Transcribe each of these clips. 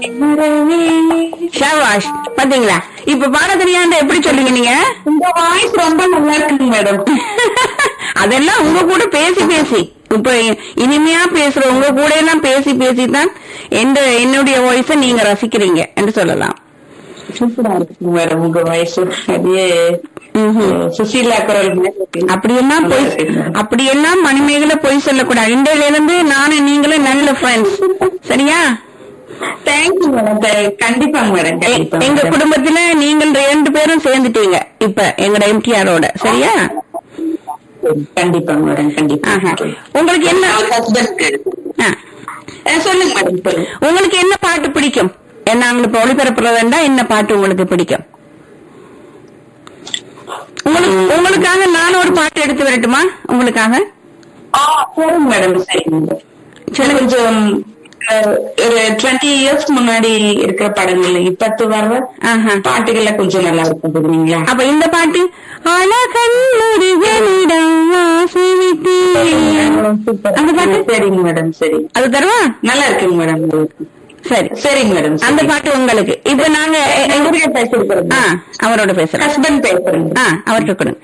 மறவே ஷாபாஷ் பாத்தீங்களா இப்ப பாட தெரியாண்ட எப்படி சொல்லுங்க நீங்க உங்க வாய்ஸ் ரொம்ப நல்லா இருக்குங்க மேடம் அதெல்லாம் உங்க கூட பேசி பேசி இப்ப இனிமையா பேசுற உங்க கூட எல்லாம் பேசி பேசி தான் எந்த என்னுடைய வாய்ஸ நீங்க ரசிக்கிறீங்க என்று சொல்லலாம் சூப்பரா இருக்குங்க மேடம் உங்க வாய்ஸ் அப்படியே ம்ஹும். சுசீலா குரல் மாதிரி இருக்கு. அப்படியெல்லாம் நல்லா போய் இருக்குங்க. அப்படியெல்லாம் மணிமேகலை போய் சொல்லக்கூடாது இன்றையில இருந்து நானும் நீங்களும் நல்ல ஃப்ரெண்ட்ஸ் சரியா தேங்க்யூ மேடம் கண்டிப்பாங்க மேடம் எ- கண்டிப்பா எங்க madam. குடும்பத்துல நீங்கள் ரெண்டு பேரும் சேர்ந்துட்டீங்க இப்ப எங்கட எம்டிஆரோட சரியா கண்டிப்பாங்க மேடம் கண்டிப்பா ஆஹா. உங்களுக்கு என்ன ஹஸ்பண்ட்க்கு ஆ. சொல்லுங்க மேடம் சொல்லுங்க உங்களுக்கு என்ன பாட்டு பிடிக்கும் நாங்கள் இப்ப ஒளிபரப்புறதுண்டா என்ன பாட்டு உங்களுக்கு பிடிக்கும் உங்களுக்கு உங்களுக்காக நான் ஒரு பாட்டு எடுத்து வரட்டுமா உங்களுக்காக ஆ சரிங்க மேடம் சரிங்க சொல்லுங்க. கொஞ்சம் அஹ், ஒரு டுவெண்ட்டி இயர்ஸ் முன்னாடி இருக்கிற படங்கள் இப்பத்து வர்ற ஆஹா. பாட்டுகள்ல கொஞ்சம் நல்லா இருக்கும் புரியுங்களா அப்ப இந்த பாட்டு அழகன்னுரிகளிடம் ஆசை விட்டேன். அந்த பாட்டு? சரிங்க மேடம் சரி அது தருவா நல்லா இருக்குங்க மேடம் நல்லா இருக்கு. சரி சரிங்க மேடம் அந்த பாட்டு உங்களுக்கு இப்ப நாங்க எ- எங்க- எங்க பேசிருக்கிறோம் ஆ, அவரோட பேசுறேன் ஹஸ்பண்ட் பேசுறேங்க ஆ அவர்கிட்ட கொடுங்க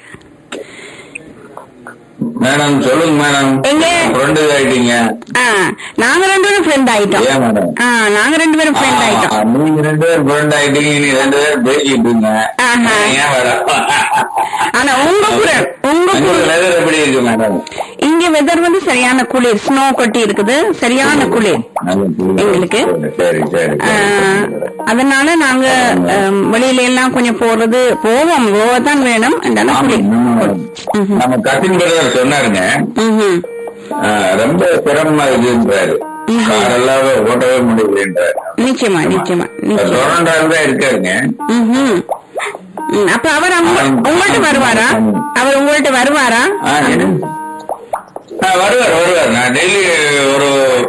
மேடம் சொல்லுங்க மேடம் எங்க? ஃப்ரெண்டு ஆயிட்டீங்க ஆ நாங்க ரெண்டு பேரும் ஃப்ரெண்ட் ஆயிட்டோம் ஏன் மேடம் ஆ நாங்க ரெண்டு பேரும் ஃப்ரெண்ட் ஆயிட்டோம் ஆ, நீங்க ரெண்டு பேரும் ஃப்ரெண்ட் ஆயிட்டீங்க நீ ரெண்டு பேரும் பேசிட்டு இருங்க ஆஹா. ஏன் மேடம் ஆனா உங்க குரல் உங்க உங்களுக்கு குரல் வெதர் எப்படி இருக்கு மேடம் இங்க வெதர் வந்து சரியான குளிர் ஸ்னோ கொட்டி இருக்குது சரியான குளிர் நல்ல குளிர். எங்களுக்கு? சரி சரி ஆ, அதனால நாங்க ஆம், வெளியில எல்லாம் கொஞ்சம் போறது போவோம் போவதான் வேணும் அதனால ஆமா, குளிர் நம்ம- நம்ம கசின் பிரதர் சொன்னாருங்க ம்ஹும். ஆ, ரொம்ப சிரமமா இருக்குன்றாரு காரெல்லாம் ஓட்டவே முடியலன்றாரு நிச்சயமா நிச்சயமா நிச்சயமா டொரண்டால தான் இருக்காருங்க ம்ஹும். ம், அப்ப அவர் அங்க- உங்கள்ட்ட வருவாரா அவர் உங்கள்ட்ட வருவாரா ஆ, என்ன? ஆ, வருவார் வருவார் நான் டெய்லி ஒரு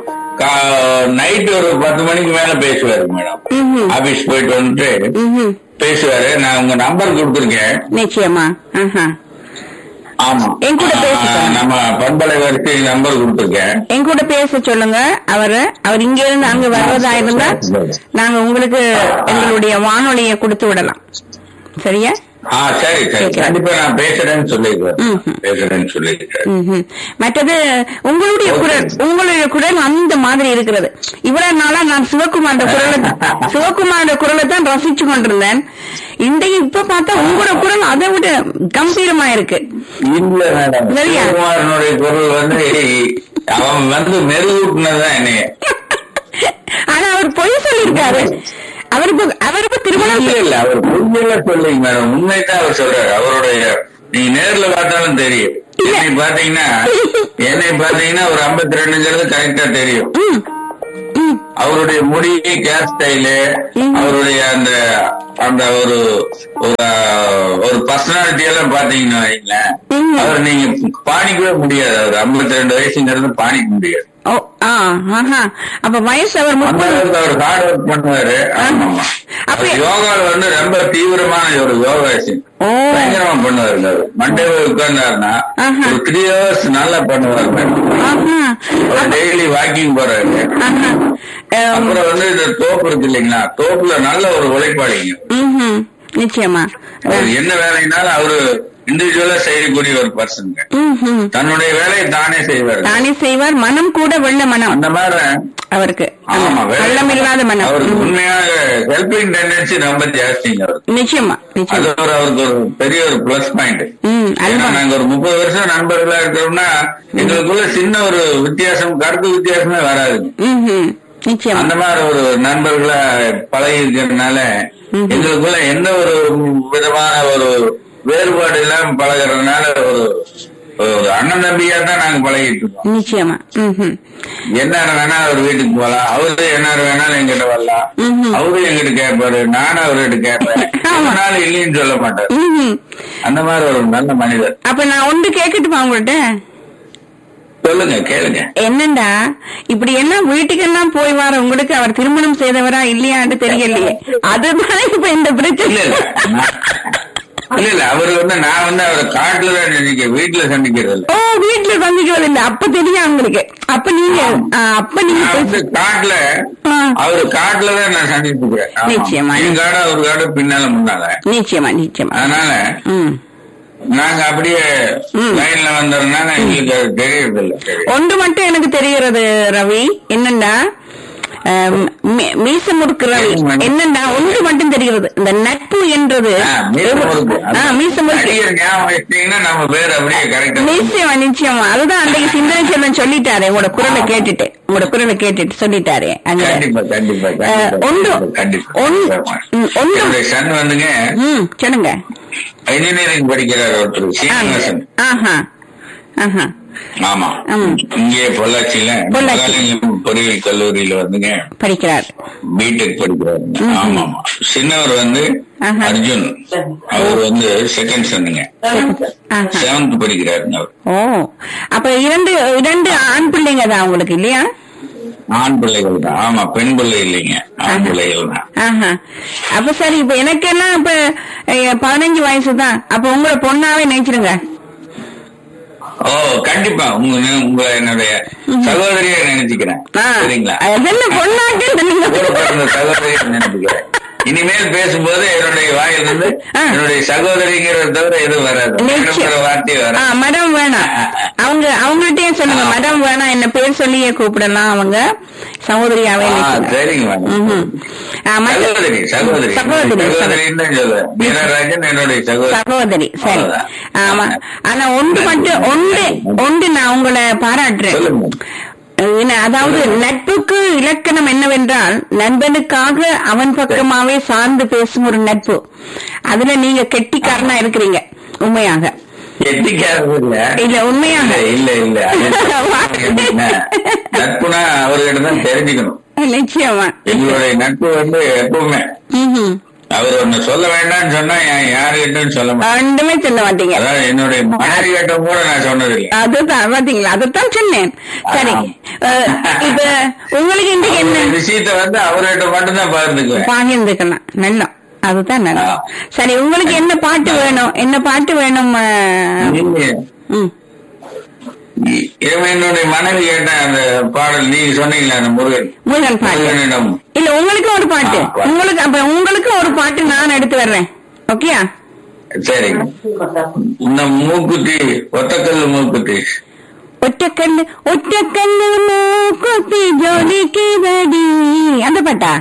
நைட் ஒரு பத்து மணிக்கு மேல பேசுவாரு மேடம் ம்ஹும். ஆபீஸ் போயிட்டு வந்துட்டு ம்ஹும். பேசுவாரு நான் உங்க நம்பர் கொடுத்துருக்கேன் நிச்சயமா ஆஹா. ஆமா என் கூட ஆ, பேசிக்கோங்க. நம்ம பண்பலை வரிசை நம்பர் கொடுத்துருக்கேன் என் கூட பேச சொல்லுங்க அவரு அவர் இங்க இருந்து அங்க வர்றதா இருந்தா நாங்க உங்களுக்கு எங்களுடைய வானொலியை கொடுத்து விடலாம் சரியா ஆ சரி சரி சரி. கண்டிப்பா நான் பேசுறேன்னு சொல்லிருக்கேன் ம்ஹும். பேசுறேன்னு சொல்லிருக்கேன் ம்ஹும். மற்றது உங்களுடைய குரல் உங்களுடைய குரல் அந்த மாதிரி இருக்கிறது இவ்வளவு நாளா நான் சிவகுமாரோட குரலை சிவகுமாரோட குரலை தான் ரசிச்சு கொண்டிருந்தேன் இன்றைக்கு இப்ப பார்த்தா உங்களோட குரல் அதை விட கம்பீரமா இருக்கு இல்ல மேடம் சரியா? சிவகுமாரனுடைய குரல் வந்து அவன் வந்து மெருகூட்டினதுதான் என்னைய ஆனா அவர் பொய் சொல்லியிருக்காரு அவருக்கு அவருக்கு திருமணம் இல்ல இல்ல அவர் பொய்யல சொல்லுங்க மேடம் உண்மைதான் அவர் சொல்றாரு அவருடைய நீங்க நேர்ல பார்த்தாலும் தெரியும் என்னை பாத்தீங்கன்னா என்னை பாத்தீங்கன்னா ஒரு 52 ரெண்டுங்கிறது கரெக்டா தெரியும் ம், ம், அவருடைய முடி கேர் ஸ்டைலு அவருடைய அந்த அந்த ஒரு ஒரு, ஆஹ், ஒரு பர்சனாலிட்டி எல்லாம் பாத்தீங்கன்னா வைங்களேன், ம். அவர் நீங்க பாணிக்கவே முடியாது அவர் 52 ரெண்டு வயசுங்கிறது பாணிக்க முடியாது ஓ ஆ ஆஹா அப்ப வயசு அவர் அந்த முப்பது அளவுக்கு அவர் ஹார்ட் ஒர்க் பண்ணுவாரு ஆமா ஆமா. அப்ப- அவர் யோகால வந்து ரொம்ப தீவிரமான ஒரு யோகாசி ஓ பயங்கரமா பண்ணுவாருங்க அவரு மண்டே உட்கார்ந்தாருன்னா ஆஹா. ஒரு த்ரீ ஹவர்ஸ் நல்லா பண்ணுவாரு ஆஹா அவர் டெய்லி வாக்கிங் போறாரு ஆஹா அம், அப்புறம் வந்து இந்த தோப்பு இருக்கு இல்லைங்களா தோப்புல நல்ல ஒரு உழைப்பாளிங்க ம்ஹும். நிச்சயமா அவர் என்ன வேலைனாலும் அவரு இண்டிவிஜுவலா செய்யக்கூடிய ஒரு பர்சனுங்க ம்ஹும். தன்னுடைய வேலையை தானே செய்வாரு தானே செய்வார் மனம் கூட வெள்ள மனம் அந்த மாதிரி அவருக்கு ஆமா வெள்ளம் இல்லாத மனம் அவருக்கு ம். உண்மையாக ஹெல்பிங் டெண்டன்சி ரொம்ப ஜாஸ்திங்க அவருக்கு நிச்சயமா அது நிச்சயமா ஒரு அவருக்கு ஒரு பெரிய ஒரு பிளஸ் பாயிண்ட் ம் ஏன்னா அல்வா நாங்க ஒரு முப்பது வருஷம் நண்பர்களா இருக்கிறோம்னா எங்களுக்குள்ள சின்ன ஒரு வித்தியாசம் கருத்து வித்தியாசமே வராதுங்க ம்ஹும். நிச்சயமா அந்த மாதிரி ஒரு நண்பர்களா பழகி இருக்கிறதுனால எங்களுக்குள்ள எந்த ஒரு விதமான ஒரு வேறுபாடு இல்லாம பழகுறதுனால ஒரு ஒரு அண்ணன் தம்பியா தான் நாங்க பழகிட்டு இருக்கோம் நிச்சயமா ம்ஹும். என்ன வேணா அவர் வீட்டுக்கு போகலாம் அவரு என்ன வேணாலும் எங்கிட்ட வரலாம் ம்ஹும். அவரு எங்கிட்ட கேட்பாரு நானும் அவர்கிட்ட கேட்பேன் என்னாலும் இல்லைன்னு சொல்ல மாட்டார் ம்ஹும். அந்த மாதிரி ஒரு நல்ல மனிதர் அப்ப நான் ஒன்று கேட்கட்டுமா உங்கள்ட்ட சொல்லுங்க கேளுங்க என்னண்டா இப்படி எல்லாம் வீட்டுக்கெல்லாம் போய் வர உங்களுக்கு அவர் திருமணம் செய்தவரா இல்லையான்னு தெரியலையே அதுதான் இப்ப இந்த இல்ல பிரச்சனை இல்ல நான்- இல்ல இல்ல அவர் வந்து நான் வந்து அவரை காட்டுல தான் நினைக்க வீட்டுல சந்திக்கிறது இல்ல ஓ வீட்டுல சந்திக்கிறது இல்ல அப்ப தெரியும் உங்களுக்கு அப்ப நீங்க ஆ, அப்ப நீங்க நான் வந்து காட்டுல ஆ, அவரு காட்டுல தான் நான் சந்திச்சுக்கிறேன் ஆமா. நிச்சயமா. என் காடு அவர் காடு பின்னால முன்னால நிச்சயமா நிச்சயமா அதனால ம் நாங்க அப்படியே ம். லைன்ல வந்ததுனால எங்களுக்கு அது தெரியறது இல்ல சரி. ஒன்று மட்டும் எனக்கு தெரிகிறது ரவி என்னன்னா ஆம், மீ- மீச முறுக்கு ரவி என்னன்னா ஒன்று மட்டும் தெரிகிறது இந்த நட்பு என்றது ஆ, மீச முறுக்கு. ஆ, மீச முறுக்கு நடிகர் ஞாபகம் வச்சிட்டீங்கன்னா நம்ம பேர் அப்படியே கரெக்டா நிச்சயமா நிச்சயமா அதுதான் அன்றைக்கு சிந்தனை செல்வன் சொல்லிட்டாரு உங்களோட குரலை கேட்டுட்டு உங்களோட குரலை கேட்டுட்டு சொல்லிட்டாரு அங்க கண்டிப்பா கண்டிப்பா ஆ, கண்டிப்பா ஒன்று கண்டிப்பா ஒன்று ம், ஒன்று என்னுடைய சன் வந்துங்க ம் சொல்லுங்க இன்ஜினியரிங் படிக்கிறார் ஒருத்தர் ஆ, சீனிவாசன் ஆஹா ஆஹா ஆமா ம். இங்கே பொள்ளாச்சியில பொள்ளாச்சி. மகாலிங்கம் பொறியியல் கல்லூரியில வந்துங்க படிக்கிறார் பிடெக் படிக்கிறாரு ஆமா ஆமா சின்னவர் வந்து ஆஹா. அர்ஜுன் அவர் வந்து செகண்ட் சன்னுங்க ஆஹா செவன்த் படிக்கிறாருங்க அவர் ஓ அப்ப இரண்டு இரண்டு ஆண் பிள்ளைங்க தான் உங்களுக்கு இல்லையா ஆண் பிள்ளைகள் தான் ஆமா பெண் பிள்ளை இல்லைங்க ஆண் பிள்ளைகள் தான் ஆஹா அப்ப சரி இப்ப எனக்கு எல்லாம் இப்ப அஹ், பதினஞ்சு வயசு தான் அப்ப உங்களை பொண்ணாவே நினைச்சிருங்க ஓ கண்டிப்பா உங்க உங்க என்னுடைய சகோதரியை நினைச்சுக்கிறேன் ஆ, சரிங்களா அதென்ன பொண்ணாக்கு நீங்க கூட பிறந்த சகோதரியை நினைச்சுக்கிறேன் இனிமேல் பேசும்போது என்னுடைய வாயிலிருந்து ஆ. என்னுடைய சகோதரிங்கிறத தவிர எதுவும் வராது நிச்சயம். மேடம்ங்கிற வார்த்தையே ஆ, வராது மடம் வேணாம் அவங்க அவங்கள்ட்டயும் சொல்லுங்க மடம் வேணாம் என்ன பேர் சொல்லியே கூப்பிடலாம் அவங்க சகோதரியாவே ஆ, நினைச்சுங்க. சரிங்க மேடம் ம்ஹும். ஆ, மத்த- சகோதரி சகோதரி சகோதரி, சகோதரின்னு தான் சொல்லுவேன் மீனராஜன் என்னுடைய சகோதரி சகோதரி சரி அவ்வளவுதான். ஆமா ஆனா ஒன்று மட்டும் ஒன்று ஒன்று நான் உங்களை பாராட்டுறேன் சொல்லுங்க என்ன, அதாவது நட்புக்கு இலக்கணம் என்னவென்றால் நண்பனுக்காக அவன் பக்கமாவே சார்ந்து பேசும் ஒரு நட்பு அதுல நீங்க கெட்டிக்காரனா இருக்கிறீங்க உண்மையாக கெட்டிக்காரது இல்ல இல்ல உண்மையாக இல்ல இல்ல இல்ல அது எப்படின்னா, நட்புனா அவர்கிட்ட தான் தெரிஞ்சுக்கணும் நிச்சயமா எங்களுடைய நட்பு வந்து எப்பவுமே ம்ஹும். அவர் ஒண்ணு சொல்ல வேண்டாம்னு சொன்னா யா- யாருகிட்டயும் சொல்ல மாட்டேன் ரெண்டுமே சொல்ல மாட்டீங்க அதாவது என்னுடைய மனைவி கிட்ட கூட நான் சொன்னது இல்லை அதுதான் பாத்தீங்களா அதுதான் சொன்னேன் சரி அஹ், இப்ப உங்களுக்கு இன்றைக்கு என்ன அவருடைய விஷயத்த வந்து அவர்கிட்ட மட்டும்தான் பகிர்ந்துக்குவேன் பகிர்ந்துக்கலாம் நல்லா அதுதான் நல்லா ஆ. சரி உங்களுக்கு என்ன பாட்டு வேணும் என்ன பாட்டு வேணும் அஹ், நீங்க ம். இவன் என்னுடைய மனைவி கேட்ட அந்த பாடல் நீங்க சொன்னீங்களா அந்த முருகன் முருகன் பாட்டு முருகனிடம் இல்ல உங்களுக்கு ஒரு பாட்டு ஆ, பாட்டு. உங்களுக்கு அப்ப உங்களுக்கு ஒரு பாட்டு நான் எடுத்து வர்றேன் ஓகேயா சரி இந்த மூக்குத்தி ஒத்தக்கல்லு மூக்குத்தி ஒற்றக்கல்லு ஒற்றக்கல்லு மூக்குத்தி ஜோலிக்குதடி அந்த பாட்டா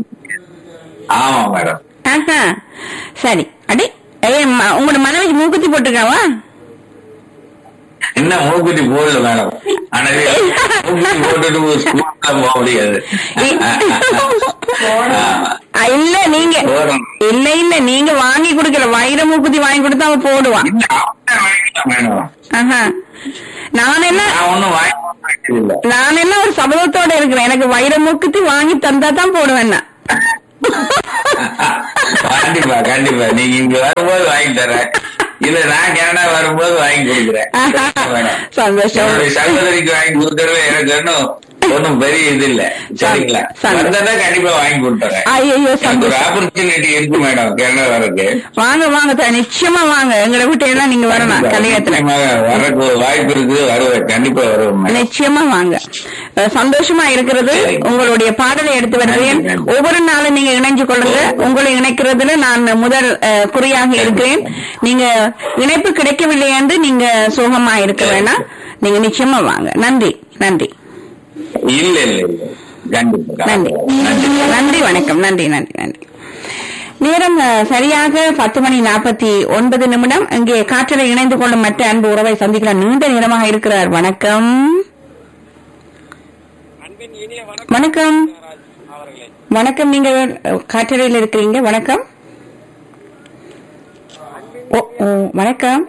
ஆமா மேடம் ஆஹா சரி அடி ஏ ம- உங்களோட மனைவிக்கு மூக்குத்தி போட்டிருக்காவா என்ன மூக்குத்தி போடல மேடம் ஆனா மூக்குத்தி போட்டுட்டு ஒரு ஸ்கூல்ல போக முடியாது ஆ, இல்ல நீங்க போடணும். இல்ல இல்ல நீங்க வாங்கி கொடுக்கல வைர மூக்குத்தி வாங்கி கொடுத்தா அவன் போடுவான் இல்ல, அவன்தான் வாங்கிட்டான் மேடம் ஆஹா நான் என்ன நான் ஒண்ணும் வாங்கி இல்ல நான் என்ன ஒரு சபதத்தோட இருக்கிறேன் எனக்கு வைர மூக்குத்தி வாங்கி தந்தா தான் போடுவேன் நான். கண்டிப்பா கண்டிப்பா நீங்க இங்க வரும்போது வாங்கி தரேன் இல்ல நான் கனடா வரும்போது வாங்கி கொடுக்குறேன் மேடம். சந்தோஷம் என்னுடைய சகோதரிக்கு வாங்கி கொடுக்கறது எனக்கு ஒன்றும் ஒன்றும் பெரிய இது இல்ல சரிங்களா சந்தோஷம். வந்தா கண்டிப்பா வாங்கி கொடுத்துறேன் ஐயோ எனக்கு ஒரு சந்தோஷம் ஆப்பர்ச்சுனிட்டி இருக்கு மேடம் கனடா வரக்கு வாங்க வாங்க சார் நிச்சயமா வாங்க எங்களை விட்டு எல்லாம் நீங்க வரணும் கலையத்துல நிச்சயமாக வரக்கு ஒரு வாய்ப்பு இருக்கு வருவேன் கண்டிப்பா வருவேன் மேடம் நிச்சயமா வாங்க அஹ் சந்தோஷமா இருக்கிறது சரி. உங்களுடைய பாடலை எடுத்து வருகிறேன் நன்றி, நன்றி. ஒவ்வொரு நாளும் நீங்க இணைஞ்சு கொள்ளுங்க உங்களை இணைக்கிறதுல நான் முதல் அஹ், குறியாக இருக்கிறேன் நீங்க இணைப்பு கிடைக்கவில்லை என்று நீங்க சோகமா இருக்க வேணாம் நீங்க நிச்சயமா வாங்க நன்றி நன்றி இல்ல இல்ல இல்ல கண்டிப்பா நன்றி நன்றி வணக்கம் நன்றி நன்றி நன்றி நேரம் அஹ், சரியாக பத்து மணி நாற்பத்தி ஒன்பது நிமிடம் இங்கே காற்றலை இணைந்து கொள்ளும் மற்ற அன்பு உறவை சந்திக்கலாம் நீண்ட நேரமாக இருக்கிறார் வணக்கம் வணக்கம் வணக்கம் நீங்க அஹ், காற்றலையில் இருக்கிறீங்க வணக்கம் ஓ, ஓ, வணக்கம்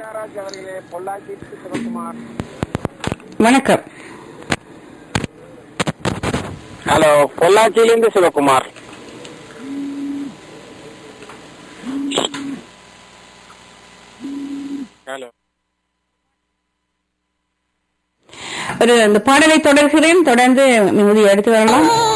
வணக்கம் ஹலோ பொள்ளாச்சியிலிருந்து சிவகுமார் ஹலோ ஒரு இந்த பாடலை தொடர்கிறேன் தொடர்ந்து மிகுதி எடுத்து வரலாம்